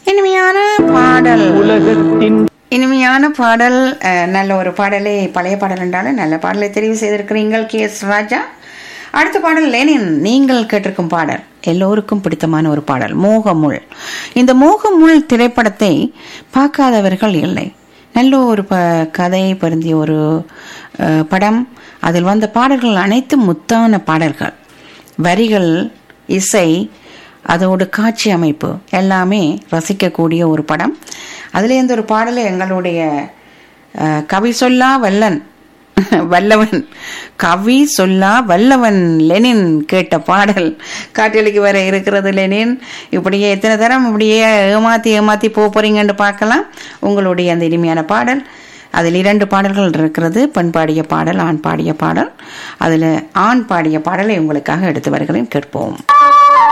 இனிமையான பாடல் உலகத்தின் இனிமையான பாடல் அஹ், நல்ல ஒரு பாடலை பழைய பாடல் என்றாலும் நல்ல பாடலை தெரிவு செய்திருக்கிறீர்கள் கே எஸ் ராஜா அடுத்த பாடல் லெனின் நீங்கள் கேட்டிருக்கும் பாடல் எல்லோருக்கும் பிடித்தமான ஒரு பாடல் மோகமுள் இந்த மோகமுள் திரைப்படத்தை பார்க்காதவர்கள் இல்லை நல்ல ஒரு ப கதை பொருந்திய ஒரு அஹ், படம் அதில் வந்த பாடல்கள் அனைத்தும் முத்தான பாடல்கள் வரிகள் இசை அதோட காட்சி அமைப்பு எல்லாமே ரசிக்கக்கூடிய ஒரு படம் அதுல இருந்து ஒரு பாடலை எங்களுடைய அஹ், கவி சொல்லா வல்லன் வல்லவன் கவி சொல்லா வல்லவன் லெனின் கேட்ட பாடல் காட்டலிக்கு வர இருக்கிறது லெனின் இப்படியே எத்தனை தரம் இப்படியே ஏமாத்தி ஏமாத்தி போக போறீங்கன்னு பார்க்கலாம் உங்களுடைய அந்த இனிமையான பாடல் அதில் இரண்டு பாடல்கள் இருக்கிறது பெண் பாடிய பாடல் ஆண் பாடிய பாடல் அதில் ஆண் பாடிய பாடலை உங்களுக்காக எடுத்து வருகிறேன் கேட்போம்